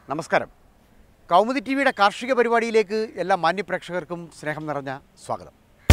നമസ്കാരം കൗമുദി ടി വിയുടെ കാർഷിക പരിപാടിയിലേക്ക് എല്ലാ മാന്യപ്രേക്ഷകർക്കും സ്നേഹം നിറഞ്ഞ സ്വാഗതം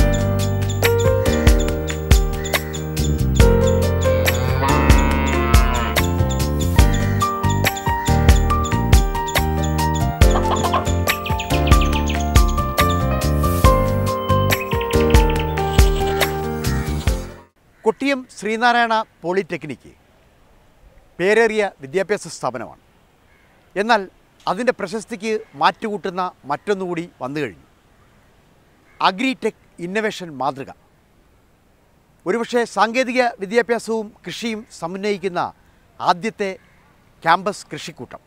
കൊട്ടിയം ശ്രീനാരായണ പോളിടെക്നിക്ക് പേരേറിയ വിദ്യാഭ്യാസ സ്ഥാപനമാണ് എന്നാൽ അതിൻ്റെ പ്രശസ്തിക്ക് മാറ്റുകൂട്ടുന്ന മറ്റൊന്നുകൂടി വന്നു കഴിഞ്ഞു അഗ്രിടെക് ഇന്നവേഷൻ മാതൃക ഒരുപക്ഷെ സാങ്കേതിക വിദ്യാഭ്യാസവും കൃഷിയും സമന്വയിക്കുന്ന ആദ്യത്തെ ക്യാമ്പസ് കൃഷിക്കൂട്ടം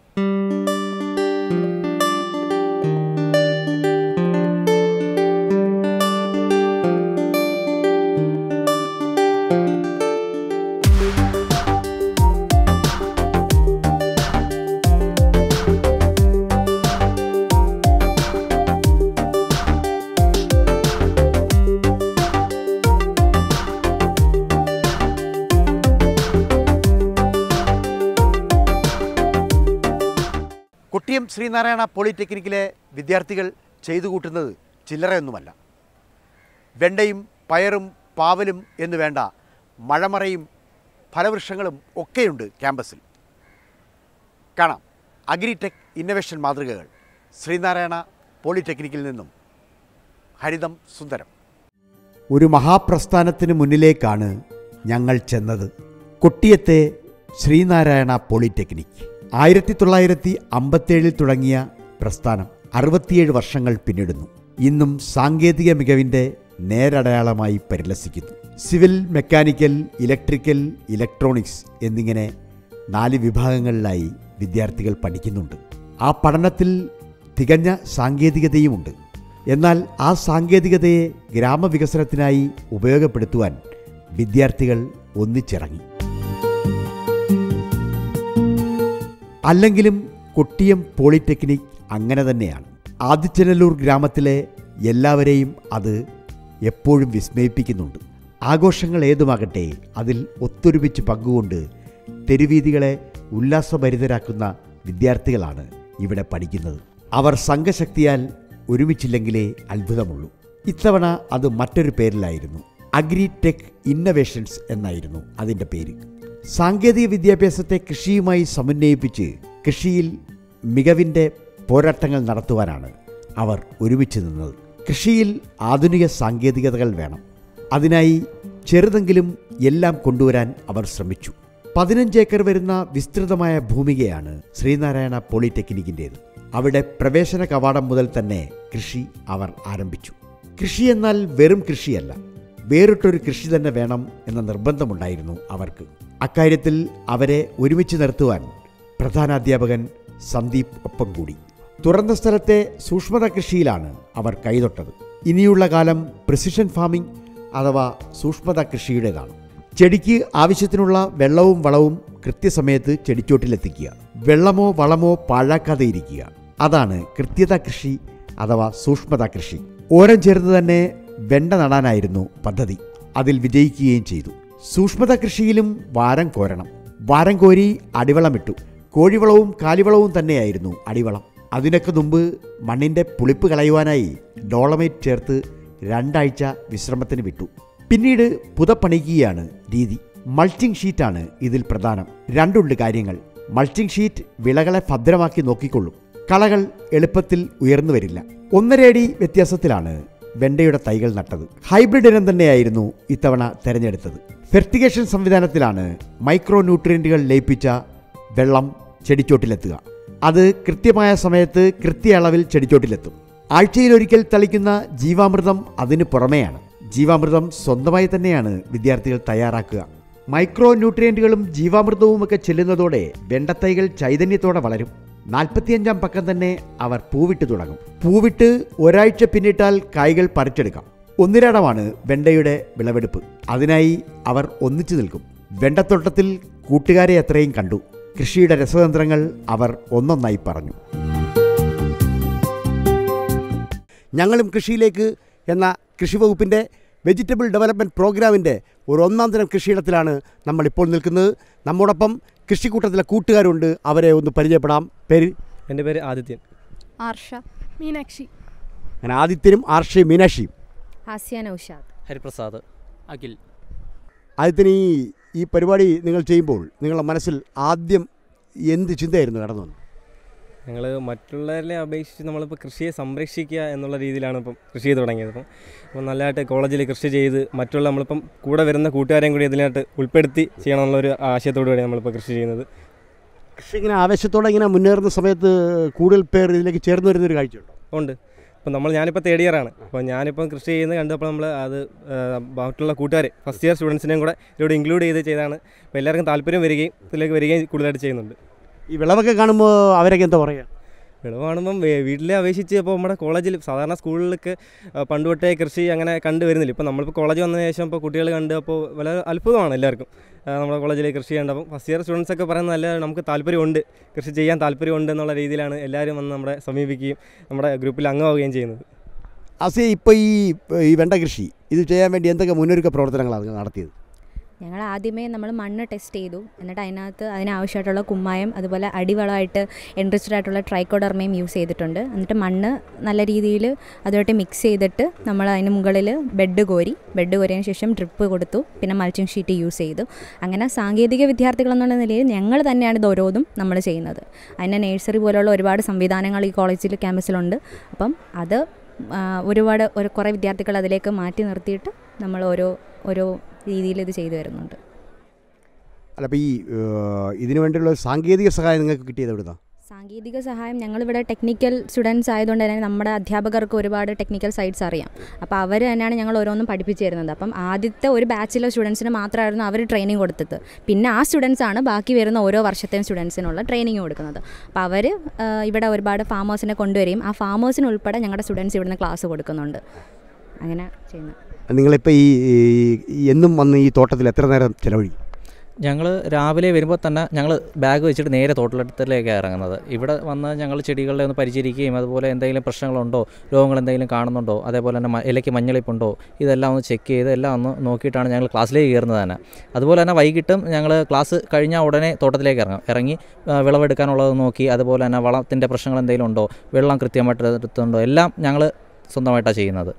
കൊട്ടിയം ശ്രീനാരായണ പോളിടെക്നിക്കിലെ വിദ്യാർത്ഥികൾ ചെയ്തു കൂട്ടുന്നത് ചില്ലറയൊന്നുമല്ല വെണ്ടയും പയറും പാവലും എന്ന് വേണ്ട മഴമറയും ഫലവൃക്ഷങ്ങളും ഒക്കെയുണ്ട് ക്യാമ്പസിൽ കാണാം അഗ്രിടെക് ഇന്നവേഷൻ മാതൃകകൾ ശ്രീനാരായണ പോളിടെക്നിക്കിൽ നിന്നും ഹരിതം സുന്ദരം ഒരു മഹാപ്രസ്ഥാനത്തിന് മുന്നിലേക്കാണ് ഞങ്ങൾ ചെന്നത് കൊട്ടിയത്തെ ശ്രീനാരായണ പോളിടെക്നിക് ആയിരത്തി തൊള്ളായിരത്തി അമ്പത്തേഴിൽ തുടങ്ങിയ പ്രസ്ഥാനം അറുപത്തിയേഴ് വർഷങ്ങൾ പിന്നിടുന്നു ഇന്നും സാങ്കേതിക മികവിൻ്റെ നേരടയാളമായി പരിലസിക്കുന്നു സിവിൽ മെക്കാനിക്കൽ ഇലക്ട്രിക്കൽ ഇലക്ട്രോണിക്സ് എന്നിങ്ങനെ നാല് വിഭാഗങ്ങളിലായി വിദ്യാർത്ഥികൾ പഠിക്കുന്നുണ്ട് ആ പഠനത്തിൽ തികഞ്ഞ സാങ്കേതികതയുമുണ്ട് എന്നാൽ ആ സാങ്കേതികതയെ ഗ്രാമവികസനത്തിനായി ഉപയോഗപ്പെടുത്തുവാൻ വിദ്യാർത്ഥികൾ ഒന്നിച്ചിറങ്ങി അല്ലെങ്കിലും കൊട്ടിയം പോളിടെക്നിക് അങ്ങനെ തന്നെയാണ് ആദിച്ചനല്ലൂർ ഗ്രാമത്തിലെ എല്ലാവരെയും അത് എപ്പോഴും വിസ്മയിപ്പിക്കുന്നുണ്ട് ആഘോഷങ്ങൾ ഏതുമാകട്ടെ അതിൽ ഒത്തൊരുമിച്ച് പങ്കുകൊണ്ട് തെരുവീതികളെ ഉല്ലാസഭരിതരാക്കുന്ന വിദ്യാർത്ഥികളാണ് ഇവിടെ പഠിക്കുന്നത് അവർ സംഘശക്തിയാൽ ഒരുമിച്ചില്ലെങ്കിലേ അത്ഭുതമുള്ളൂ ഇത്തവണ അത് മറ്റൊരു പേരിലായിരുന്നു അഗ്രിടെക് ഇന്നവേഷൻസ് എന്നായിരുന്നു അതിൻ്റെ പേര് സാങ്കേതിക വിദ്യാഭ്യാസത്തെ കൃഷിയുമായി സമന്വയിപ്പിച്ച് കൃഷിയിൽ മികവിൻ്റെ പോരാട്ടങ്ങൾ നടത്തുവാനാണ് അവർ ഒരുമിച്ച് നിന്നത് കൃഷിയിൽ ആധുനിക സാങ്കേതികതകൾ വേണം അതിനായി ചെറുതെങ്കിലും എല്ലാം കൊണ്ടുവരാൻ അവർ ശ്രമിച്ചു പതിനഞ്ച് ഏക്കർ വരുന്ന വിസ്തൃതമായ ഭൂമികയാണ് ശ്രീനാരായണ പോളിടെക്നിക്കിൻ്റേത് അവിടെ പ്രവേശന കവാടം മുതൽ തന്നെ കൃഷി അവർ ആരംഭിച്ചു കൃഷി എന്നാൽ വെറും കൃഷിയല്ല വേറിട്ടൊരു കൃഷി തന്നെ വേണം എന്ന നിർബന്ധമുണ്ടായിരുന്നു അവർക്ക് അക്കാര്യത്തിൽ അവരെ ഒരുമിച്ച് നിർത്തുവാൻ പ്രധാനാധ്യാപകൻ സന്ദീപ് ഒപ്പം കൂടി തുറന്ന സ്ഥലത്തെ സൂക്ഷ്മത കൃഷിയിലാണ് അവർ കൈതൊട്ടത് ഇനിയുള്ള കാലം പ്രിസിഷൻ ഫാമിംഗ് അഥവാ സൂക്ഷ്മത കൃഷിയുടേതാണ് ചെടിക്ക് ആവശ്യത്തിനുള്ള വെള്ളവും വളവും കൃത്യസമയത്ത് ചെടിച്ചോട്ടിലെത്തിക്കുക വെള്ളമോ വളമോ പാഴാക്കാതെ ഇരിക്കുക അതാണ് കൃത്യത കൃഷി അഥവാ സൂക്ഷ്മത കൃഷി ഓരം ചേർന്ന് തന്നെ വെണ്ട നടാനായിരുന്നു പദ്ധതി അതിൽ വിജയിക്കുകയും ചെയ്തു സൂക്ഷ്മത കൃഷിയിലും വാരം കോരണം വാരം കോരി അടിവളമിട്ടു കോഴിവളവും കാലിവളവും തന്നെയായിരുന്നു അടിവളം അതിനൊക്കെ മുമ്പ് മണ്ണിൻ്റെ പുളിപ്പ് കളയുവാനായി ഡോളമൈറ്റ് ചേർത്ത് രണ്ടാഴ്ച വിശ്രമത്തിന് വിട്ടു പിന്നീട് പുതപ്പണിക്കുകയാണ് രീതി മൾച്ചിങ് ഷീറ്റാണ് ഇതിൽ പ്രധാനം രണ്ടുണ്ട് കാര്യങ്ങൾ മൾച്ചിങ് ഷീറ്റ് വിളകളെ ഭദ്രമാക്കി നോക്കിക്കൊള്ളും കളകൾ എളുപ്പത്തിൽ ഉയർന്നു വരില്ല ഒന്നരയടി വ്യത്യാസത്തിലാണ് വെണ്ടയുടെ തൈകൾ നട്ടത് ഹൈബ്രിഡ് ഇനം തന്നെയായിരുന്നു ഇത്തവണ തെരഞ്ഞെടുത്തത് ഫെർട്ടിഗേഷൻ സംവിധാനത്തിലാണ് മൈക്രോ ന്യൂട്രിയൻറ്റുകൾ ലയിപ്പിച്ച വെള്ളം ചെടിച്ചോട്ടിലെത്തുക അത് കൃത്യമായ സമയത്ത് കൃത്യ അളവിൽ ചെടിച്ചോട്ടിലെത്തും ആഴ്ചയിലൊരിക്കൽ തളിക്കുന്ന ജീവാമൃതം അതിന് പുറമെയാണ് ജീവാമൃതം സ്വന്തമായി തന്നെയാണ് വിദ്യാർത്ഥികൾ തയ്യാറാക്കുക മൈക്രോ ന്യൂട്രിയൻറ്റുകളും ജീവാമൃതവും ഒക്കെ ചെല്ലുന്നതോടെ വെണ്ടത്തൈകൾ ചൈതന്യത്തോടെ വളരും നാൽപ്പത്തിയഞ്ചാം പക്കം തന്നെ അവർ പൂവിട്ട് തുടങ്ങും പൂവിട്ട് ഒരാഴ്ച പിന്നിട്ടാൽ കായ്കൾ പറിച്ചെടുക്കാം ഒന്നിരടമാണ് വെണ്ടയുടെ വിളവെടുപ്പ് അതിനായി അവർ ഒന്നിച്ചു നിൽക്കും വെണ്ടത്തോട്ടത്തിൽ കൂട്ടുകാരെ അത്രയും കണ്ടു കൃഷിയുടെ രസതന്ത്രങ്ങൾ അവർ ഒന്നൊന്നായി പറഞ്ഞു ഞങ്ങളും കൃഷിയിലേക്ക് എന്ന കൃഷി വകുപ്പിൻ്റെ വെജിറ്റബിൾ ഡെവലപ്മെൻറ്റ് പ്രോഗ്രാമിൻ്റെ ഒരു ഒന്നാം തരം കൃഷിയിടത്തിലാണ് നമ്മളിപ്പോൾ നിൽക്കുന്നത് നമ്മോടൊപ്പം കൃഷിക്കൂട്ടത്തിലെ കൂട്ടുകാരുണ്ട് അവരെ ഒന്ന് പരിചയപ്പെടാം പേര് എൻ്റെ പേര് ആദിത്യൻ ആർഷ മീനാക്ഷി അങ്ങനെ ആദിത്യനും ആർഷയും മീനാക്ഷിയും ഹാസ്യ നൗഷാദ് ഹരിപ്രസാദ് അഖിൽ ആദിത്യന് ഈ ഈ പരിപാടി നിങ്ങൾ ചെയ്യുമ്പോൾ നിങ്ങളുടെ മനസ്സിൽ ആദ്യം എന്ത് ചിന്തയായിരുന്നു കടന്നു വന്നത് ഞങ്ങൾ മറ്റുള്ളവരെ അപേക്ഷിച്ച് നമ്മളിപ്പോൾ കൃഷിയെ സംരക്ഷിക്കുക എന്നുള്ള രീതിയിലാണ് ഇപ്പം കൃഷി ചെയ്ത് തുടങ്ങിയത് അപ്പം അപ്പം നല്ലതായിട്ട് കോളേജിൽ കൃഷി ചെയ്ത് മറ്റുള്ള നമ്മളിപ്പം കൂടെ വരുന്ന കൂട്ടുകാരെയും കൂടി ഇതിനായിട്ട് ഉൾപ്പെടുത്തി ചെയ്യണം എന്നുള്ളൊരു ആശയത്തോടു കൂടിയാണ് നമ്മളിപ്പോൾ കൃഷി ചെയ്യുന്നത് കൃഷി ഇങ്ങനെ ആവേശത്തോടെ ഇങ്ങനെ മുന്നേറുന്ന സമയത്ത് കൂടുതൽ പേർ ഇതിലേക്ക് ചേർന്ന് വരുന്നൊരു കാഴ്ചയുണ്ടോ ഉണ്ട് ഇപ്പം നമ്മൾ ഞാനിപ്പോൾ തേർഡ് ഇയർ ആണ് അപ്പോൾ ഞാനിപ്പം കൃഷി ചെയ്യുന്നത് കണ്ടപ്പോൾ നമ്മൾ അത് ആ, മറ്റുള്ള കൂട്ടുകാർ ഫസ്റ്റ് ഇയർ സ്റ്റുഡൻസിനെയും കൂടെ ഇതിലൂടെ ഇൻക്ലൂഡ് ചെയ്ത് ചെയ്താണ് അപ്പോൾ എല്ലാവർക്കും താല്പര്യം വരികയും ഇതിലേക്ക് വരികയും കൂടുതലായിട്ട് ചെയ്യുന്നുണ്ട് ഈ വിളവൊക്കെ കാണുമ്പോൾ അവരൊക്കെ എന്താ പറയുക വിളവ് കാണുമ്പം വേ- വീട്ടിലെ അപേക്ഷിച്ച് ഇപ്പോൾ നമ്മുടെ കോളേജിൽ സാധാരണ സ്കൂളിലൊക്കെ ആ, പണ്ട് തൊട്ടേ കൃഷി അങ്ങനെ കണ്ടു വരുന്നില്ല ഇപ്പോൾ നമ്മളിപ്പോൾ കോളേജ് വന്നതിന് ശേഷം ഇപ്പോൾ കുട്ടികൾ കണ്ട് അപ്പോൾ വളരെ അത്ഭുതമാണ് എല്ലാവർക്കും ആ, നമ്മുടെ കോളേജിൽ കൃഷി ചെയ്യേണ്ട അപ്പം ഫസ്റ്റ് ഇയർ സ്റ്റുഡൻസ് ഒക്കെ പറയുന്നത് നല്ല നമുക്ക് താല്പര്യമുണ്ട് കൃഷി ചെയ്യാൻ താല്പര്യമുണ്ട് എന്നുള്ള രീതിയിലാണ് എല്ലാവരും വന്ന് നമ്മളെ സമീപിക്കുകയും നമ്മുടെ ഗ്രൂപ്പിൽ അംഗമാവുകയും ചെയ്യുന്നത് അസി ഇപ്പോൾ ഈ ഈ വെണ്ട കൃഷി ഇത് ചെയ്യാൻ വേണ്ടി എന്തൊക്കെ മുന്നൊരുക്ക പ്രവർത്തനങ്ങളാണ് നിങ്ങൾ നടത്തിയത് ഞങ്ങൾ ആദ്യമേ നമ്മൾ മണ്ണ് ടെസ്റ്റ് ചെയ്തു എന്നിട്ട് അതിനകത്ത് അതിനാവശ്യമായിട്ടുള്ള കുമ്മായം അതുപോലെ അടിവളമായിട്ട് എൻറിച്ച്ഡ് ആയിട്ടുള്ള ട്രൈക്കോഡർമയും യൂസ് ചെയ്തിട്ടുണ്ട് എന്നിട്ട് മണ്ണ് നല്ല രീതിയിൽ അതുമായിട്ട് മിക്സ് ചെയ്തിട്ട് നമ്മൾ അതിന് മുകളിൽ ബെഡ് കോരി ബെഡ് കോരിയതിന് ശേഷം ഡ്രിപ്പ് കൊടുത്തു പിന്നെ മൾച്ചിങ് ഷീറ്റ് യൂസ് ചെയ്തു അങ്ങനെ സാങ്കേതിക വിദ്യാർത്ഥികൾ എന്നുള്ള നിലയിൽ ഞങ്ങൾ തന്നെയാണ് ഇത് ഓരോന്നും നമ്മൾ ചെയ്യുന്നത് അതിന് നേഴ്സറി പോലുള്ള ഒരുപാട് സംവിധാനങ്ങൾ ഈ കോളേജിൽ ക്യാമ്പസിലുണ്ട് അപ്പം അത് ആ, ഒരുപാട് ഒരു കുറേ വിദ്യാർത്ഥികൾ അതിലേക്ക് മാറ്റി നിർത്തിയിട്ട് നമ്മൾ ഓരോ ഓരോ രീതിയിൽ ഇത് ചെയ്തു വരുന്നുണ്ട് അല്ല അപ്പോൾ ഈ ഏഹ്, ഇതിനു വേണ്ടിയുള്ള ഒരു സാങ്കേതിക സഹായം നിങ്ങൾക്ക് കിട്ടിയത് എവിടുന്ന സാങ്കേതിക സഹായം ഞങ്ങളിവിടെ ടെക്നിക്കൽ സ്റ്റുഡൻസ് ആയതുകൊണ്ട് തന്നെ നമ്മുടെ അധ്യാപകർക്ക് ഒരുപാട് ടെക്നിക്കൽ സൈഡ്സ് അറിയാം അപ്പോൾ അവർ തന്നെയാണ് ഞങ്ങൾ ഓരോന്നും പഠിപ്പിച്ചു തരുന്നത് അപ്പം ആദ്യത്തെ ഒരു ബാച്ചിലെ സ്റ്റുഡൻസിന് മാത്രമായിരുന്നു അവർ ട്രെയിനിങ് കൊടുത്തത് പിന്നെ ആ സ്റ്റുഡൻസ് ആണ് ബാക്കി വരുന്ന ഓരോ വർഷത്തെയും സ്റ്റുഡൻസിനുള്ള ട്രെയിനിങ് കൊടുക്കുന്നത് അപ്പോൾ അവർ ഇവിടെ ഒരുപാട് ഫാമേഴ്സിനെ കൊണ്ടുവരികയും ആ ഫാമേഴ്സിന് ഉൾപ്പെടെ ഞങ്ങളുടെ സ്റ്റുഡൻസ് ഇവിടുന്ന് ക്ലാസ് കൊടുക്കുന്നുണ്ട് അങ്ങനെ ചെയ്യുന്നു നിങ്ങളിപ്പോൾ ഈ ഈ എന്നും വന്ന് ഈ തോട്ടത്തിൽ എത്ര നേരം ചിലവഴിക്കും ഞങ്ങൾ രാവിലെ വരുമ്പോൾ തന്നെ ഞങ്ങൾ ബാഗ് വെച്ചിട്ട് നേരെ തോട്ടിലത്തിലേക്കാണ് ഇറങ്ങുന്നത് ഇവിടെ വന്ന് ഞങ്ങൾ ചെടികളെ ഒന്ന് പരിചരിക്കുകയും അതുപോലെ എന്തെങ്കിലും പ്രശ്നങ്ങളുണ്ടോ രോഗങ്ങൾ എന്തെങ്കിലും കാണുന്നുണ്ടോ അതേപോലെ തന്നെ മ- ഇലയ്ക്ക് മഞ്ഞളിപ്പുണ്ടോ ഇതെല്ലാം ഒന്ന് ചെക്ക് ചെയ്ത് എല്ലാം ഒന്ന് നോക്കിയിട്ടാണ് ഞങ്ങൾ ക്ലാസ്സിലേക്ക് കയറുന്നത് തന്നെ അതുപോലെ തന്നെ വൈകിട്ടും ഞങ്ങൾ ക്ലാസ് കഴിഞ്ഞാൽ ഉടനെ തോട്ടത്തിലേക്ക് ഇറങ്ങും ഇറങ്ങി ആ, വിളവെടുക്കാനുള്ളത് നോക്കി അതുപോലെ തന്നെ വളത്തിൻ്റെ പ്രശ്നങ്ങൾ എന്തെങ്കിലും ഉണ്ടോ വെള്ളം കൃത്യമായിട്ട് എടുത്തുണ്ടോ എല്ലാം ഞങ്ങൾ സ്വന്തമായിട്ടാണ് ചെയ്യുന്നത്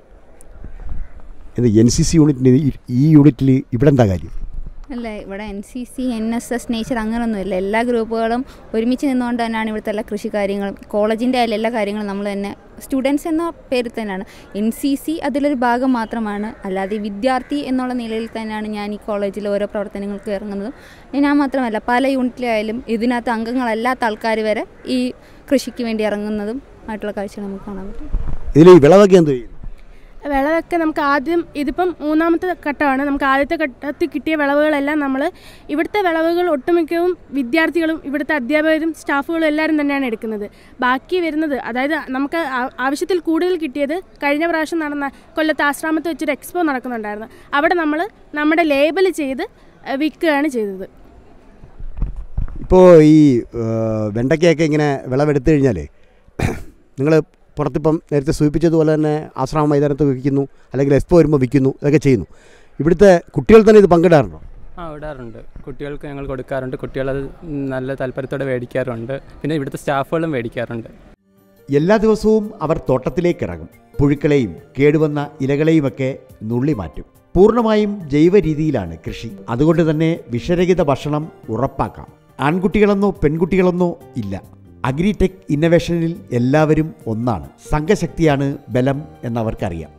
ഇത് എൻ സി സി യൂണിറ്റിന് ഈ- ഈ യൂണിറ്റിൽ ഇവിടെ എന്താ കാര്യം അല്ല ഇവിടെ N C C N S S nature അങ്ങനൊന്നുമില്ല എല്ലാ ഗ്രൂപ്പുകളും ഒരുമിച്ച് നിന്നുകൊണ്ട് തന്നെയാണ് ഇവിടുത്തെ എല്ലാ കൃഷി കാര്യങ്ങളും കോളേജിൻ്റെ ആയാലും എല്ലാ കാര്യങ്ങളും നമ്മൾ തന്നെ സ്റ്റുഡൻസ് എന്ന പേരിൽ തന്നെയാണ് എൻ സി സി അതിലൊരു ഭാഗം മാത്രമാണ് അല്ലാതെ വിദ്യാർത്ഥി എന്നുള്ള നിലയിൽ തന്നെയാണ് ഞാൻ ഈ കോളേജിൽ ഓരോ പ്രവർത്തനങ്ങൾക്ക് ഇറങ്ങുന്നതും ഞാൻ മാത്രമല്ല പല യൂണിറ്റിലായാലും ഇതിനകത്ത് അംഗങ്ങളല്ലാത്ത ആൾക്കാർ വരെ ഈ കൃഷിക്ക് വേണ്ടി ഇറങ്ങുന്നതും ആയിട്ടുള്ള കാഴ്ചകൾ നമുക്ക് കാണാൻ പറ്റും ഇതിൽ ഈ വിളവൊക്കെ എന്ത് ചെയ്യും വിളവൊക്കെ നമുക്ക് ആദ്യം ഇതിപ്പം മൂന്നാമത്തെ ഘട്ടമാണ് നമുക്ക് ആദ്യത്തെ ഘട്ടത്തിൽ കിട്ടിയ വിളവുകളെല്ലാം നമ്മൾ ഇവിടുത്തെ വിളവുകൾ ഒട്ടുമിക്കവും വിദ്യാർത്ഥികളും ഇവിടുത്തെ അധ്യാപകരും സ്റ്റാഫുകളും എല്ലാവരും തന്നെയാണ് എടുക്കുന്നത് ബാക്കി വരുന്നത് അതായത് നമുക്ക് ആ- ആവശ്യത്തിൽ കൂടുതൽ കിട്ടിയത് കഴിഞ്ഞ പ്രാവശ്യം നടന്ന കൊല്ലത്ത് ആശ്രാമത്ത് വെച്ചൊരു എക്സ്പോ നടക്കുന്നുണ്ടായിരുന്നു അവിടെ നമ്മൾ നമ്മുടെ ലേബൽ ചെയ്ത് ഏഹ്, വിൽക്കുകയാണ് ചെയ്തത് ഇപ്പോൾ ഈ ഏഹ്, വെണ്ടയ്ക്കയൊക്കെ ഇങ്ങനെ വിളവെടുത്തു കഴിഞ്ഞാൽ നിങ്ങൾ പുറത്തിപ്പം നേരത്തെ സൂചിപ്പിച്ചതുപോലെ തന്നെ ആശ്രമ മൈതാനത്ത് വിൽക്കുന്നു അല്ലെങ്കിൽ എക്സ്പോ വരുമ്പോൾ വിൽക്കുന്നു ഇതൊക്കെ ചെയ്യുന്നു ഇവിടുത്തെ കുട്ടികൾ തന്നെ ഇത് പങ്കിടാറുണ്ടോ ആ ഇടാറുണ്ട് കുട്ടികൾക്ക് ഞങ്ങൾ കൊടുക്കാറുണ്ട് കുട്ടികളത് നല്ല താല്പര്യത്തോടെ മേടിക്കാറുണ്ട് പിന്നെ ഇവിടുത്തെ സ്റ്റാഫുകളും മേടിക്കാറുണ്ട് എല്ലാ ദിവസവും അവർ തോട്ടത്തിലേക്ക് ഇറങ്ങും പുഴുക്കളെയും കേടുവന്ന ഇലകളെയുമൊക്കെ നുള്ളി മാറ്റും പൂർണ്ണമായും ജൈവ രീതിയിലാണ് കൃഷി അതുകൊണ്ട് തന്നെ വിഷരഹിത ഭക്ഷണം ഉറപ്പാക്കാം ആൺകുട്ടികളെന്നോ പെൺകുട്ടികളെന്നോ ഇല്ല അഗ്രിടെക് ഇന്നവേഷനിൽ എല്ലാവരും ഒന്നാണ് സംഘശക്തിയാണ് ബലം എന്നവർക്കറിയാം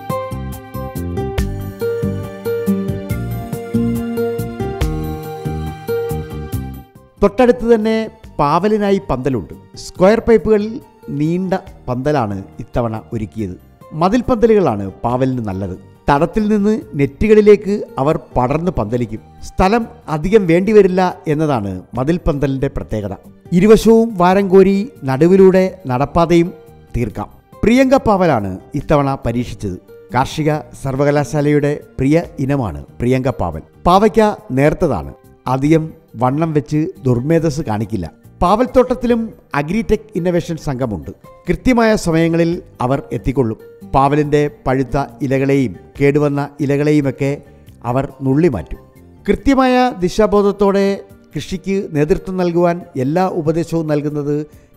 തൊട്ടടുത്ത് തന്നെ പാവലിനായി പന്തലുണ്ട് സ്ക്വയർ പൈപ്പുകളിൽ നീണ്ട പന്തലാണ് ഇത്തവണ ഒരുക്കിയത് മതിൽ പന്തലുകളാണ് പാവലിന് നല്ലത് തടത്തിൽ നിന്ന് നെറ്റുകളിലേക്ക് അവർ പടർന്ന് പന്തലിക്കും സ്ഥലം അധികം വേണ്ടിവരില്ല എന്നതാണ് മതിൽ പന്തലിന്റെ പ്രത്യേകത ഇരുവശവും വാരം കോരി നടുവിലൂടെ നടപ്പാതയും തീർക്കാം പ്രിയങ്ക പാവലാണ് ഇത്തവണ പരീക്ഷിച്ചത് കാർഷിക സർവകലാശാലയുടെ പ്രിയ ഇനമാണ് പ്രിയങ്ക പാവൽ പാവയ്ക്ക നേർത്തതാണ് അധികം വണ്ണം വെച്ച് ദുർമേധസ് കാണിക്കില്ല പാവൽത്തോട്ടത്തിലും അഗ്രിടെക് ഇന്നവേഷൻ സംഘമുണ്ട് കൃത്യമായ സമയങ്ങളിൽ അവർ എത്തിക്കൊള്ളും പാവലിൻ്റെ പഴുത്ത ഇലകളെയും കേടുവന്ന ഇലകളെയുമൊക്കെ അവർ നുള്ളിമാറ്റും കൃത്യമായ ദിശാബോധത്തോടെ കൃഷിക്ക് നേതൃത്വം നൽകുവാൻ എല്ലാ ഉപദേശവും നൽകുന്നത്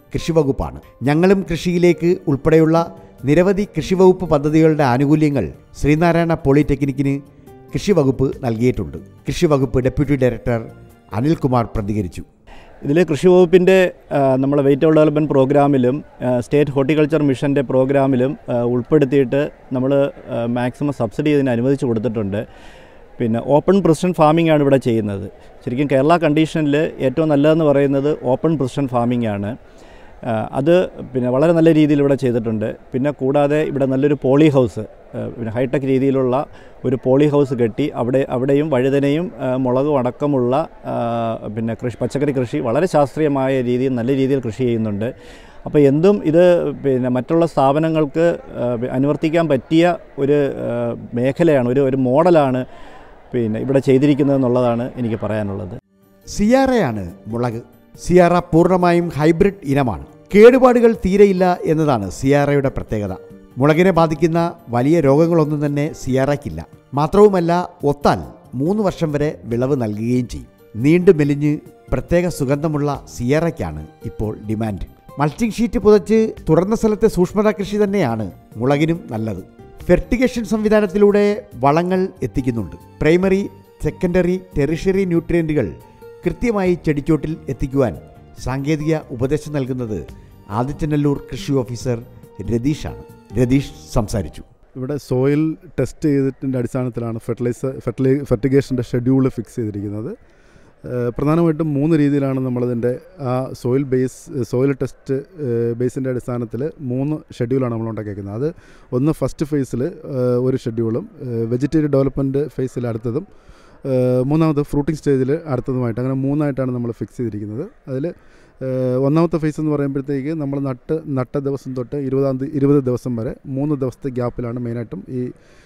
കൃഷിവകുപ്പാണ് ഞങ്ങളും കൃഷിയിലേക്ക് ഉൾപ്പെടെയുള്ള നിരവധി കൃഷിവകുപ്പ് പദ്ധതികളുടെ ആനുകൂല്യങ്ങൾ ശ്രീനാരായണ പോളിടെക്നിക്കിന് കൃഷിവകുപ്പ് നൽകിയിട്ടുണ്ട് കൃഷിവകുപ്പ് ഡെപ്യൂട്ടി ഡയറക്ടർ അനിൽകുമാർ പ്രതികരിച്ചു ഇതിൽ കൃഷി വകുപ്പിൻ്റെ നമ്മളെ വെജിറ്റബിൾ ഡെവലപ്മെൻറ്റ് പ്രോഗ്രാമിലും ആ, സ്റ്റേറ്റ് ഹോർട്ടിക്കൾച്ചർ മിഷൻ്റെ പ്രോഗ്രാമിലും ആ, ഉൾപ്പെടുത്തിയിട്ട് നമ്മൾ മാക്സിമം സബ്സിഡി ഇതിന് അനുവദിച്ച് കൊടുത്തിട്ടുണ്ട് പിന്നെ ഓപ്പൺ പ്രിസിഷൻ ഫാമിംഗ് ആണ് ഇവിടെ ചെയ്യുന്നത് ശരിക്കും കേരള കണ്ടീഷനിൽ ഏറ്റവും നല്ലതെന്ന് പറയുന്നത് ഓപ്പൺ പ്രിസിഷൻ ഫാമിംഗ് ആണ് ആ, അത് പിന്നെ വളരെ നല്ല രീതിയിൽ ഇവിടെ ചെയ്തിട്ടുണ്ട് പിന്നെ കൂടാതെ ഇവിടെ നല്ലൊരു പോളി ഹൗസ് ആ, പിന്നെ ഹൈടെക് രീതിയിലുള്ള ഒരു പോളി ഹൗസ് കെട്ടി അവിടെ അവിടെയും വഴുതനയും ആ, മുളകും അടക്കമുള്ള ആ, പിന്നെ കൃഷി പച്ചക്കറി കൃഷി വളരെ ശാസ്ത്രീയമായ രീതിയിൽ നല്ല രീതിയിൽ കൃഷി ചെയ്യുന്നുണ്ട് അപ്പോൾ എന്തും ഇത് പിന്നെ മറ്റുള്ള സ്ഥാപനങ്ങൾക്ക് ആ, അനുവർത്തിക്കാൻ പറ്റിയ ഒരു ആ, മേഖലയാണ് ഒരു ഒരു മോഡലാണ് പിന്നെ ഇവിടെ ചെയ്തിരിക്കുന്നത് എന്നുള്ളതാണ് എനിക്ക് പറയാനുള്ളത് സിയാറയാണ് മുളക് സിയാറ പൂർണ്ണമായും ഹൈബ്രിഡ് ഇനമാണ് കേടുപാടുകൾ തീരെയില്ല എന്നതാണ് സിയാറയുടെ പ്രത്യേകത മുളകിനെ ബാധിക്കുന്ന വലിയ രോഗങ്ങളൊന്നും തന്നെ സിയാറയ്ക്കില്ല മാത്രവുമല്ല ഒത്താൽ മൂന്ന് വർഷം വരെ വിളവ് നൽകുകയും ചെയ്യും നീണ്ടു മെലിഞ്ഞ് പ്രത്യേക സുഗന്ധമുള്ള സിയാറയ്ക്കാണ് ഇപ്പോൾ ഡിമാൻഡ് മൾച്ചിങ് ഷീറ്റ് പുതച്ച് തുറന്ന സ്ഥലത്തെ സൂക്ഷ്മത കൃഷി തന്നെയാണ് മുളകിനും നല്ലത് ഫെർട്ടിഗേഷൻ സംവിധാനത്തിലൂടെ വളങ്ങൾ എത്തിക്കുന്നുണ്ട് പ്രൈമറി സെക്കൻഡറി ടെറിഷറി ന്യൂട്രിയൻറ്റുകൾ കൃത്യമായി ചെടിച്ചോട്ടിൽ എത്തിക്കുവാൻ സാങ്കേതിക ഉപദേശം നൽകുന്നത് ആദിത്യനല്ലൂർ കൃഷി ഓഫീസർ രതീഷാണ് രതീഷ് സംസാരിച്ചു ഇവിടെ സോയിൽ ടെസ്റ്റ് ചെയ്തതിൻ്റെ അടിസ്ഥാനത്തിലാണ് ഫെർട്ടിലൈസർ ഫെർട്ടിലൈ ഫെർട്ടിഗേഷൻ്റെ ഷെഡ്യൂൾ ഫിക്സ് ചെയ്തിരിക്കുന്നത് ഏഹ് പ്രധാനമായിട്ടും മൂന്ന് രീതിയിലാണ് നമ്മളതിൻ്റെ ആ സോയിൽ ബേസ് സോയിൽ ടെസ്റ്റ് ബേസിൻ്റെ അടിസ്ഥാനത്തിൽ മൂന്ന് ഷെഡ്യൂളാണ് നമ്മൾ ഉണ്ടാക്കിയിരിക്കുന്നത് അത് ഒന്ന് ഫസ്റ്റ് ഫേസിൽ ഒരു ഷെഡ്യൂളും വെജിറ്റേറിയൻ ഡെവലപ്മെൻറ്റ് ഫേസിൽ അടുത്തതും ഏഹ് മൂന്നാമത് ഫ്രൂട്ടിംഗ് സ്റ്റേജിൽ അടുത്തതുമായിട്ട് അങ്ങനെ മൂന്നായിട്ടാണ് നമ്മൾ ഫിക്സ് ചെയ്തിരിക്കുന്നത് അതിൽ ഒന്നാമത്തെ ഫേസ് എന്ന് പറയുമ്പോഴത്തേക്ക് നമ്മൾ നട്ട് നട്ട ദിവസം തൊട്ട് ഇരുപതാം തീയതി ഇരുപത് ദിവസം വരെ മൂന്ന് ദിവസത്തെ ഗ്യാപ്പിലാണ് മെയിനായിട്ടും ഈ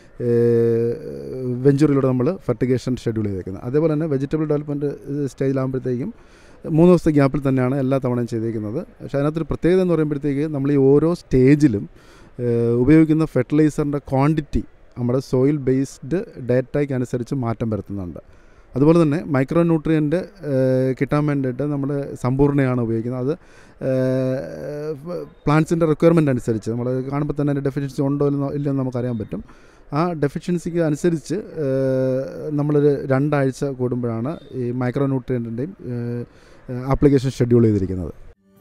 വെഞ്ചുറിലൂടെ നമ്മൾ ഫെർട്ടിഗേഷൻ ഷെഡ്യൂൾ ചെയ്തേക്കുന്നത് അതേപോലെ തന്നെ വെജിറ്റബിൾ ഡെവലപ്മെൻറ്റ് സ്റ്റേജിലാകുമ്പോഴത്തേക്കും മൂന്ന് ദിവസത്തെ ഗ്യാപ്പിൽ തന്നെയാണ് എല്ലാ തവണയും ചെയ്തേക്കുന്നത് പക്ഷേ അതിനകത്തൊരു പ്രത്യേകത എന്ന് പറയുമ്പോഴത്തേക്ക് നമ്മൾ ഈ ഓരോ സ്റ്റേജിലും ഏഹ് ഉപയോഗിക്കുന്ന ഫെർട്ടിലൈസറിൻ്റെ ക്വാണ്ടിറ്റി നമ്മുടെ സോയിൽ ബേസ്ഡ് ഡേറ്റയ്ക്ക് അനുസരിച്ച് മാറ്റം വരുത്തുന്നുണ്ട് അതുപോലെ തന്നെ മൈക്രോ ന്യൂട്രിയൻ്റ് കിട്ടാൻ വേണ്ടിയിട്ട് നമ്മൾ സമ്പൂർണ്ണയാണ് ഉപയോഗിക്കുന്നത് അത് പ്ലാന്റ്സിൻ്റെ റിക്വയർമെൻ്റ് അനുസരിച്ച് നമ്മൾ കാണുമ്പോൾ തന്നെ അതിൻ്റെ ഡെഫിഷ്യൻസി ഉണ്ടോ ഇല്ലെന്നോ ഇല്ലെന്ന് നമുക്കറിയാൻ പറ്റും ആ ഡെഫിഷ്യൻസിക്ക് അനുസരിച്ച് ഏഹ്, നമ്മളൊരു രണ്ടാഴ്ച കൂടുമ്പോഴാണ് ഈ മൈക്രോ ന്യൂട്രിയൻറ്റിൻ്റെയും ആപ്ലിക്കേഷൻ ഷെഡ്യൂൾ ചെയ്തിരിക്കുന്നത്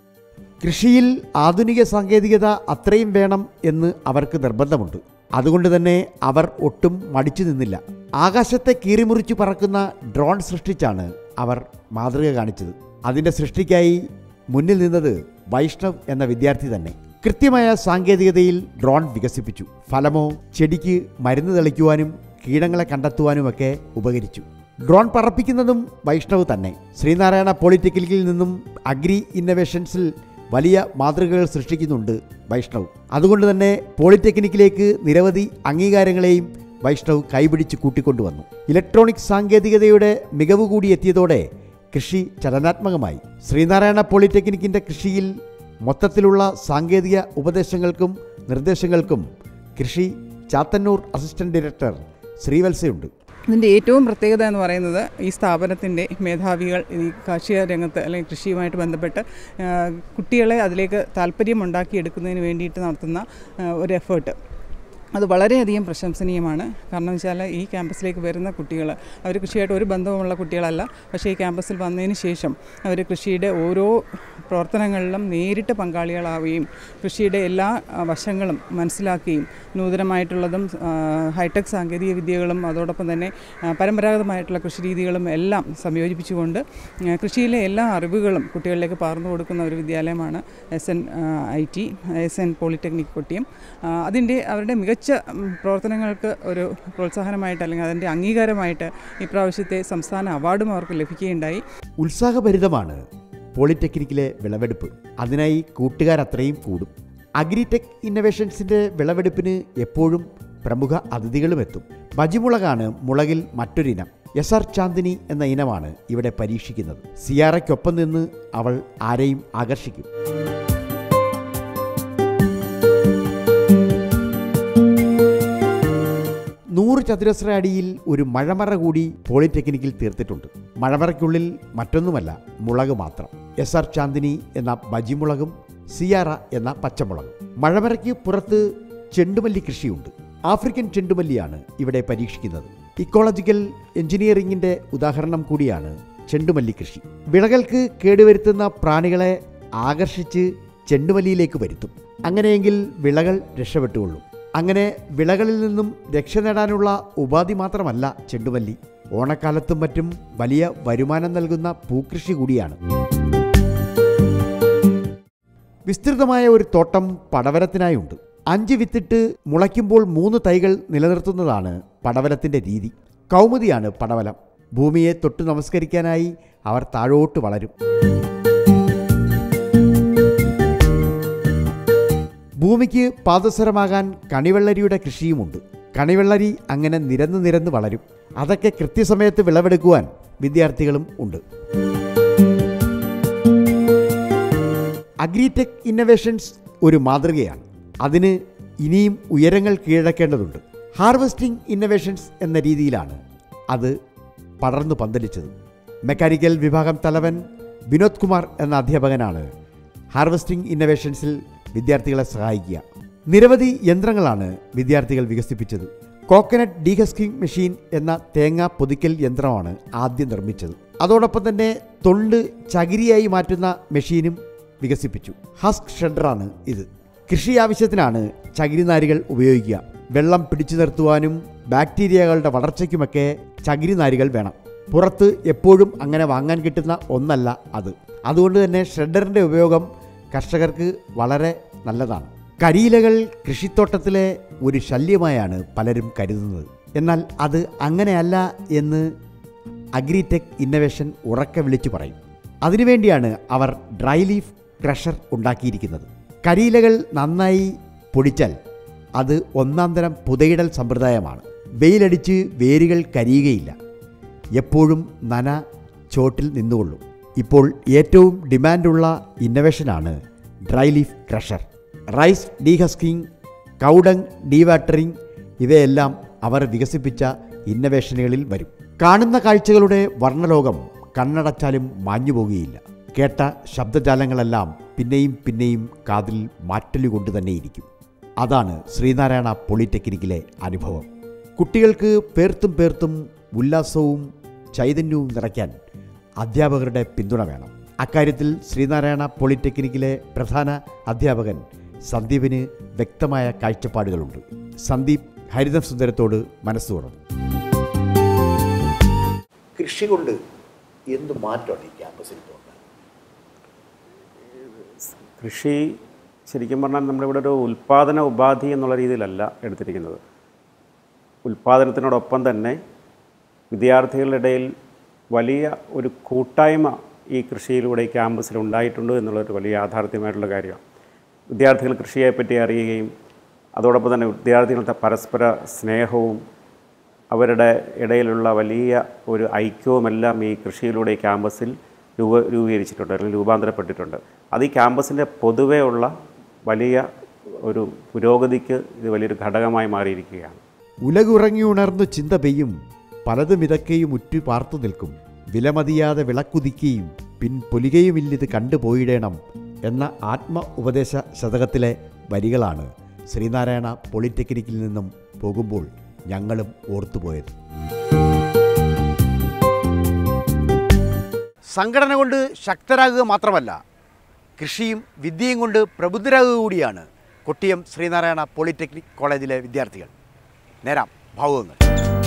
കൃഷിയിൽ ആധുനിക സാങ്കേതികത അത്രയും വേണം എന്ന് അവർക്ക് നിർബന്ധമുണ്ട് അതുകൊണ്ട് തന്നെ അവർ ഒട്ടും മടിച്ചു നിന്നില്ല ആകാശത്തെ കീറിമുറിച്ചു പറക്കുന്ന ഡ്രോൺ സൃഷ്ടിച്ചാണ് അവർ മാതൃക കാണിച്ചത് അതിൻ്റെ സൃഷ്ടിക്കായി മുന്നിൽ നിന്നത് വൈഷ്ണവ് എന്ന വിദ്യാർത്ഥി തന്നെ കൃത്യമായ സാങ്കേതികതയിൽ ഡ്രോൺ വികസിപ്പിച്ചു ഫലമോ ചെടിക്ക് മരുന്ന് തെളിക്കുവാനും കീടങ്ങളെ കണ്ടെത്തുവാനുമൊക്കെ ഉപകരിച്ചു ഡ്രോൺ പറപ്പിക്കുന്നതും വൈഷ്ണവ് തന്നെ ശ്രീനാരായണ പോളിടെക്നിക്കിൽ നിന്നും അഗ്രി ഇന്നവേഷൻസിൽ വലിയ മാതൃകകൾ സൃഷ്ടിക്കുന്നുണ്ട് വൈഷ്ണവ് അതുകൊണ്ട് തന്നെ പോളിടെക്നിക്കിലേക്ക് നിരവധി അംഗീകാരങ്ങളെയും വൈഷ്ണവ് കൈപിടിച്ച് കൂട്ടിക്കൊണ്ടുവന്നു ഇലക്ട്രോണിക് സാങ്കേതികതയുടെ മികവ് കൂടി എത്തിയതോടെ കൃഷി ചലനാത്മകമായി ശ്രീനാരായണ പോളിടെക്നിക്കിൻ്റെ കൃഷിയിൽ മൊത്തത്തിലുള്ള സാങ്കേതിക ഉപദേശങ്ങൾക്കും നിർദ്ദേശങ്ങൾക്കും കൃഷി ചാത്തന്നൂർ അസിസ്റ്റന്റ് ഡയറക്ടർ ശ്രീവത്സയുണ്ട് ഇതിൻ്റെ ഏറ്റവും പ്രത്യേകത എന്ന് പറയുന്നത് ഈ സ്ഥാപനത്തിൻ്റെ മേധാവികൾ ഈ കാർഷിക രംഗത്ത് അല്ലെങ്കിൽ കൃഷിയുമായിട്ട് ബന്ധപ്പെട്ട് ആ, കുട്ടികളെ അതിലേക്ക് താല്പര്യമുണ്ടാക്കിയെടുക്കുന്നതിന് വേണ്ടിയിട്ട് നടത്തുന്ന ആ, ഒരു എഫേർട്ട് അത് വളരെയധികം പ്രശംസനീയമാണ് കാരണം വെച്ചാൽ ഈ ക്യാമ്പസിലേക്ക് വരുന്ന കുട്ടികൾ അവർ കൃഷിയായിട്ട് ഒരു ബന്ധവുമുള്ള കുട്ടികളല്ല പക്ഷേ ഈ ക്യാമ്പസിൽ വന്നതിന് ശേഷം അവർ കൃഷിയുടെ ഓരോ പ്രവർത്തനങ്ങളിലും നേരിട്ട് പങ്കാളികളാവുകയും കൃഷിയുടെ എല്ലാ ആ, വശങ്ങളും മനസ്സിലാക്കുകയും നൂതനമായിട്ടുള്ളതും ആ, ഹൈടെക് സാങ്കേതിക വിദ്യകളും അതോടൊപ്പം തന്നെ ആ, പരമ്പരാഗതമായിട്ടുള്ള കൃഷി രീതികളും എല്ലാം സംയോജിപ്പിച്ചുകൊണ്ട് ആ, കൃഷിയിലെ എല്ലാ അറിവുകളും കുട്ടികളിലേക്ക് പകർന്നു കൊടുക്കുന്ന ഒരു വിദ്യാലയമാണ് S N I T S N polytechnic Kottiyam ആ, അതിൻ്റെ അവരുടെ മികച്ച ഉം, പ്രവർത്തനങ്ങൾക്ക് ഒരു പ്രോത്സാഹനമായിട്ട് അല്ലെങ്കിൽ അതിൻ്റെ അംഗീകാരമായിട്ട് ഇപ്രാവശ്യത്തെ സംസ്ഥാന അവാർഡും അവർക്ക് ലഭിക്കുകയുണ്ടായി ഉത്സാഹഭരിതമാണ് പോളിടെക്നിക്കിലെ വിളവെടുപ്പ് അതിനായി കൂട്ടുകാരത്രയും കൂടും അഗ്രിടെക് ഇന്നവേഷൻസിൻ്റെ വിളവെടുപ്പിന് എപ്പോഴും പ്രമുഖ അതിഥികളും എത്തും ബജിമുളകാണ് മുളകിൽ മറ്റൊരിനം എസ് ആർ ചാന്ദിനി എന്ന ഇനമാണ് ഇവിടെ പരീക്ഷിക്കുന്നത് സിയാറയ്ക്കൊപ്പം നിന്ന് അവൾ ആരെയും ആകർഷിക്കും നൂറ് ചതുരശ്ര അടിയിൽ ഒരു മഴമറ കൂടി പോളിടെക്നിക്കിൽ തീർത്തിട്ടുണ്ട് മഴമറയ്ക്കുള്ളിൽ മറ്റൊന്നുമല്ല മുളക് മാത്രം എസ് ആർ ചാന്ദിനി എന്ന ബജിമുളകും സിയാറ എന്ന പച്ചമുളക് മഴമരയ്ക്ക് പുറത്ത് ചെണ്ടുമല്ലി കൃഷിയുണ്ട് ആഫ്രിക്കൻ ചെണ്ടുമല്ലിയാണ് ഇവിടെ പരീക്ഷിക്കുന്നത് ഇക്കോളജിക്കൽ എഞ്ചിനീയറിംഗിന്റെ ഉദാഹരണം കൂടിയാണ് ചെണ്ടുമല്ലി കൃഷി വിളകൾക്ക് കേടുവരുത്തുന്ന പ്രാണികളെ ആകർഷിച്ച് ചെണ്ടുമല്ലിയിലേക്ക് വരുത്തും അങ്ങനെയെങ്കിൽ വിളകൾ രക്ഷപ്പെട്ടുകൊള്ളും അങ്ങനെ വിളകളിൽ നിന്നും രക്ഷ നേടാനുള്ള ഉപാധി മാത്രമല്ല ചെണ്ടുമല്ലി ഓണക്കാലത്തും മറ്റും വലിയ വരുമാനം നൽകുന്ന പൂക്കൃഷി കൂടിയാണ് വിസ്തൃതമായ ഒരു തോട്ടം പടവലത്തിനായുണ്ട് അഞ്ച് വിത്തിട്ട് മുളയ്ക്കുമ്പോൾ മൂന്ന് തൈകൾ നിലനിർത്തുന്നതാണ് പടവലത്തിൻ്റെ രീതി കൗമുദിയാണ് പടവലം ഭൂമിയെ തൊട്ട് നമസ്കരിക്കാനായി അവർ താഴോട്ട് വളരും ഭൂമിക്ക് പാദസരമാകാൻ കണിവെള്ളരിയുടെ കൃഷിയുമുണ്ട് കണിവെള്ളരി അങ്ങനെ നിരന്ന് നിരന്ന് വളരും അതൊക്കെ കൃത്യസമയത്ത് വിളവെടുക്കുവാൻ വിദ്യാർത്ഥികളും ഉണ്ട് അഗ്രിടെക് ഇന്നവേഷൻസ് ഒരു മാതൃകയാണ് അതിന് ഇനിയും ഉയരങ്ങൾ കീഴടക്കേണ്ടതുണ്ട് ഹാർവസ്റ്റിംഗ് ഇന്നവേഷൻസ് എന്ന രീതിയിലാണ് അത് പടർന്നു പന്തലിച്ചത് മെക്കാനിക്കൽ വിഭാഗം തലവൻ വിനോദ് കുമാർ എന്ന അധ്യാപകനാണ് ഹാർവസ്റ്റിംഗ് ഇന്നവേഷൻസിൽ വിദ്യാർത്ഥികളെ സഹായിക്കുക നിരവധി യന്ത്രങ്ങളാണ് വിദ്യാർത്ഥികൾ വികസിപ്പിച്ചത് കോക്കനട്ട് ഡീഹസ്കിംഗ് മെഷീൻ എന്ന തേങ്ങ പൊതിക്കൽ യന്ത്രമാണ് ആദ്യം നിർമ്മിച്ചത് അതോടൊപ്പം തന്നെ തൊണ്ട് ചകിരിയായി മാറ്റുന്ന മെഷീനും വികസിപ്പിച്ചു ഹസ്ക് ഷെഡറാണ് ഇത് കൃഷി ആവശ്യത്തിനാണ് ചകിരിനാരുകൾ ഉപയോഗിക്കുക വെള്ളം പിടിച്ചു നിർത്തുവാനും ബാക്ടീരിയകളുടെ വളർച്ചയ്ക്കുമൊക്കെ ചകിരിനാരുകൾ വേണം പുറത്ത് എപ്പോഴും അങ്ങനെ വാങ്ങാൻ കിട്ടുന്ന ഒന്നല്ല അത് അതുകൊണ്ട് തന്നെ ഷ്രെഡറിൻ്റെ ഉപയോഗം കർഷകർക്ക് വളരെ നല്ലതാണ് കരിയിലകൾ കൃഷിത്തോട്ടത്തിലെ ഒരു ശല്യമായാണ് പലരും കരുതുന്നത് എന്നാൽ അത് അങ്ങനെയല്ല എന്ന് അഗ്രിടെക് ഇന്നവേഷൻ ഉറക്കെ വിളിച്ചു പറയും അതിനുവേണ്ടിയാണ് അവർ ഡ്രൈ ലീഫ് ക്രഷർ ഉണ്ടാക്കിയിരിക്കുന്നത് കരിയിലകൾ നന്നായി പൊടിച്ചാൽ അത് ഒന്നാം തരം പുതയിടൽ സമ്പ്രദായമാണ് വെയിലടിച്ച് വേരുകൾ കരിയുകയില്ല എപ്പോഴും നന ചോട്ടിൽ നിന്നുകൊള്ളും ഇപ്പോൾ ഏറ്റവും ഡിമാൻഡുള്ള ഇന്നവേഷനാണ് dry leaf crusher rice dehusking cow dung dewatering ഇവയെല്ലാം അവർ വികസിപ്പിച്ച ഇന്നവേഷനുകളിൽ വരും കാണുന്ന കാഴ്ചകളുടെ വർണ്ണലോകം കണ്ണടച്ചാലും മാഞ്ഞു പോകുകയില്ല കേട്ട ശബ്ദജാലങ്ങളെല്ലാം പിന്നെയും പിന്നെയും കാതിൽ മാറ്റലുകൊണ്ട് തന്നെയിരിക്കും അതാണ് ശ്രീനാരായണ പോളിടെക്നിക്കിലെ അനുഭവം കുട്ടികൾക്ക് പേർത്തും പേർത്തും ഉല്ലാസവും ചൈതന്യവും നിറയ്ക്കാൻ അധ്യാപകരുടെ പിന്തുണ വേണം അക്കാര്യത്തിൽ ശ്രീനാരായണ പോളിടെക്നിക്കിലെ പ്രധാന അധ്യാപകൻ സന്ദീപിന് വ്യക്തമായ കാഴ്ചപ്പാടുകളുണ്ട് സന്ദീപ് ഹരിതം സുന്ദരത്തോട് മനസ്സ് തുറന്നു കൃഷി കൊണ്ട് എന്ത് മാറ്റമാണ് ഈ ക്യാമ്പസിൽ തോന്നുന്നത് കൃഷി ശരിക്കും പറഞ്ഞാൽ നമ്മളിവിടെ ഒരു ഉൽപ്പാദന ഉപാധി എന്നുള്ള രീതിയിലല്ല എടുത്തിരിക്കുന്നത് ഉൽപ്പാദനത്തിനോടൊപ്പം തന്നെ വിദ്യാർത്ഥികളുടെ ഇടയിൽ വലിയ ഒരു കൂട്ടായ്മ ഈ കൃഷിയിലൂടെ ഈ ക്യാമ്പസിൽ ഉണ്ടായിട്ടുണ്ട് എന്നുള്ളൊരു വലിയ യാഥാർത്ഥ്യമായിട്ടുള്ള കാര്യമാണ് വിദ്യാർത്ഥികൾ കൃഷിയെപ്പറ്റി അറിയുകയും അതോടൊപ്പം തന്നെ വിദ്യാർത്ഥികളുടെ പരസ്പര സ്നേഹവും അവരുടെ ഇടയിലുള്ള വലിയ ഒരു ഐക്യവുമെല്ലാം ഈ കൃഷിയിലൂടെ ഈ ക്യാമ്പസിൽ രൂപ രൂപീകരിച്ചിട്ടുണ്ട് അല്ലെങ്കിൽ രൂപാന്തരപ്പെട്ടിട്ടുണ്ട് അത് ഈ ക്യാമ്പസിൻ്റെ പൊതുവേ ഉള്ള വലിയ ഒരു പുരോഗതിക്ക് ഇത് വലിയൊരു ഘടകമായി മാറിയിരിക്കുകയാണ് ഉലകുറങ്ങി ഉണർന്നു ചിന്ത പെയ്യും പലതും ഇതൊക്കെയും ഉറ്റു പാർത്തു നിൽക്കും വിലമതിയാതെ വിളക്കുതിക്കുകയും പിൻ പൊലികയുമില്ലിത് കണ്ടുപോയിടേണം എന്ന ആത്മ ഉപദേശ ശതകത്തിലെ വരികളാണ് ശ്രീനാരായണ പോളിടെക്നിക്കിൽ നിന്നും പോകുമ്പോൾ ഞങ്ങളും ഓർത്തുപോയത് സംഘടന കൊണ്ട് ശക്തരാകുക മാത്രമല്ല കൃഷിയും വിദ്യയും കൊണ്ട് പ്രബുദ്ധരാകുക കൂടിയാണ് കൊട്ടിയം ശ്രീനാരായണ പോളിടെക്നിക് കോളേജിലെ വിദ്യാർത്ഥികൾ നേരാം ഭാവുകങ്ങൾ